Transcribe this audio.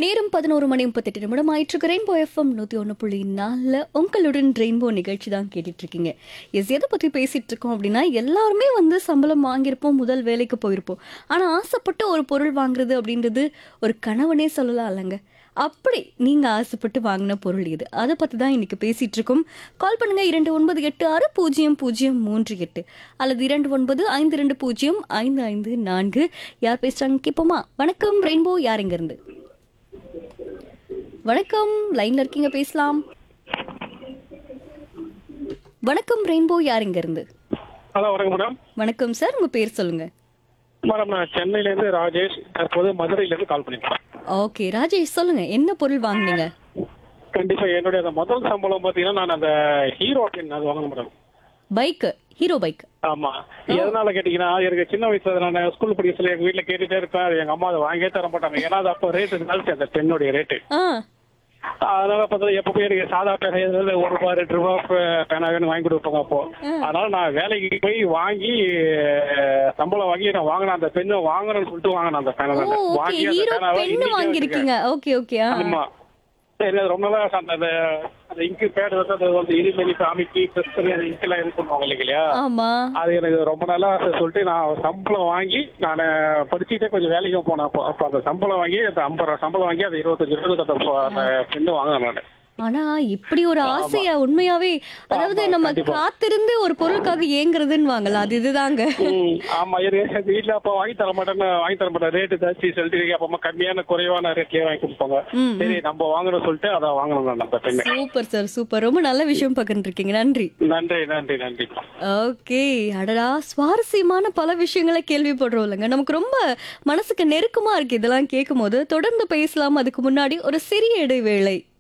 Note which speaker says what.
Speaker 1: நேரம் பதினோரு மணி முப்பத்தெட்டு நிமிடம் ஆயிட்டு ரெயின்போ எஃப்எம் நூற்றி ஒன்று புள்ளி நாலில் உங்களுடன் ரெயின்போ நிகழ்ச்சி தான் கேட்டுட்டு இருக்கீங்க எஸ் எதை பற்றி பேசிட்டு இருக்கோம் அப்படின்னா எல்லாருமே வந்து சம்பளம் வாங்கியிருப்போம் முதல் வேலைக்கு போயிருப்போம் ஆனால் ஆசைப்பட்டு ஒரு பொருள் வாங்குறது அப்படின்றது ஒரு கணவனே சொல்லலாம் இல்லைங்க அப்படி நீங்கள் ஆசைப்பட்டு வாங்கின பொருள் இது அதை பற்றி தான் இன்னைக்கு பேசிட்டு இருக்கோம் கால் பண்ணுங்க இரண்டு ஒன்பது எட்டு ஆறு பூஜ்ஜியம் பூஜ்ஜியம் மூன்று எட்டு அல்லது இரண்டு ஒன்பது ஐந்து ரெண்டு பூஜ்ஜியம் ஐந்து ஐந்து நான்கு யார் பேசுறாங்க கேட்போமா வணக்கம் ரெயின்போ யார் இங்க இருந்து வணக்கம் லைன்ல இருக்கீங்க பேசலாம் வணக்கம் ரெயின்போ யார் இங்க இருந்து
Speaker 2: ஹலோ வணக்கம் மேடம்
Speaker 1: வணக்கம் சார் உங்க பேர் சொல்லுங்க
Speaker 2: மேடம் நான் சென்னையிலேருந்து ராஜேஷ் தற்போது மதுரையிலேருந்து கால் பண்ணிருக்கேன்
Speaker 1: ஓகே ராஜேஷ் சொல்லுங்க என்ன பொருள் வாங்குனீங்க
Speaker 2: கண்டிப்பா என்னுடைய அந்த முதல் சம்பளம் பாத்தீங்கன்னா நான் அந்த ஹீரோ பின் அது வாங்கணும் மேடம்
Speaker 1: பைக் ஹீரோ பைக்
Speaker 2: ஆமா எதனால கேட்டீங்கன்னா எனக்கு சின்ன வயசுல நான் ஸ்கூல் படிக்க சொல்ல எங்க வீட்டுல கேட்டுட்டே இருப்பேன் அது எங்க அம்மா அதை வாங்கியே தர மாட்டாங்க ஏன்னா அது அப்போ ரேட்டு இருந்தாலும் அந்த பெண்ணுடைய ரேட்டு
Speaker 1: ஆ
Speaker 2: அதனால பார்த்தா எப்பவுமே எனக்கு சாதா பேனா எதுல ஒரு ரூபாய் ரெண்டு ரூபாய் பே- பேனா வேணும் வாங்கி கொடுப்பாங்க அப்போ அதனால நான் வேலைக்கு போய் வாங்கி அஹ், சம்பளம் வாங்கி நான் வாங்கினேன் அந்த பெண்ணை வாங்கணும்னு சொல்லிட்டு வாங்கினேன் அந்த பேனா
Speaker 1: ஓ ஓகே
Speaker 2: வாங்கி அந்த
Speaker 1: ஹீரோ
Speaker 2: பேனாவை
Speaker 1: பென்னு
Speaker 2: இன்னைக்கு
Speaker 1: வாங்கியிருக்கீங்க ஓகே ஓகே ஆ
Speaker 2: ஆமா சரி அது ரொம்ப நாளா அந்த அந்த அந்த இங்கு பேட் வந்து அது வந்து இருமலி காமிக்கி ப்ரெஸ் பண்ணி அந்த இங்கெல்லாம் இது பண்ணுவாங்க இல்லைங்களா
Speaker 1: ஆமா
Speaker 2: அது எனக்கு ரொம்ப நாளா சொல்லிட்டு நான் சம்பளம் வாங்கி நான் படிச்சுட்டே கொஞ்சம் வேலைக்கு போனேன் அப்போ அப்போ அந்த சம்பளம் வாங்கி அந்த ஐம்பது ரூபா சம்பளம் வாங்கி அந்த இருபத்தஞ்சு இருபது அந்த பொ- அந்த பெண்ணு வாங்கினேன் நான்
Speaker 1: ஆனா இப்படி ஒரு ஆசையா உண்மையாவே அதாவது
Speaker 2: ஆமா,
Speaker 1: நம்ம
Speaker 2: கண்டிப்பா.
Speaker 1: காத்திருந்து ஒரு பொருளுக்காக ஏங்குறதுன்னு வாங்கலாம் அது இதுதாங்க
Speaker 2: ம், ஆமா இது எங்க வீட்டுல அப்ப வாங்கி தர மாட்டேன்னு வாங்கி தர மாட்டேன் ரேட்டு ஜாஸ்தி சொல்லிட்டு அப்பமா கம்மியான குறைவான ரேட்லயே வாங்கி கொடுப்பாங்க
Speaker 1: ம்,
Speaker 2: சரி நம்ம வாங்கணும் சொல்லிட்டு அதை வாங்கணும் நான் அந்த பெண்ணு
Speaker 1: சூப்பர் சார் சூப்பர் ரொம்ப நல்ல விஷயம் பகிர்ந்துருக்கீங்க நன்றி
Speaker 2: நன்றி நன்றி நன்றி
Speaker 1: ஓகே அடடா சுவாரஸ்யமான பல விஷயங்களை கேள்விப்படுறோம் இல்லைங்க நமக்கு ரொம்ப மனசுக்கு நெருக்கமா இருக்கு இதெல்லாம் கேட்கும் போது தொடர்ந்து பேசலாம் அதுக்கு முன்னாடி ஒரு சிறிய இடைவேளை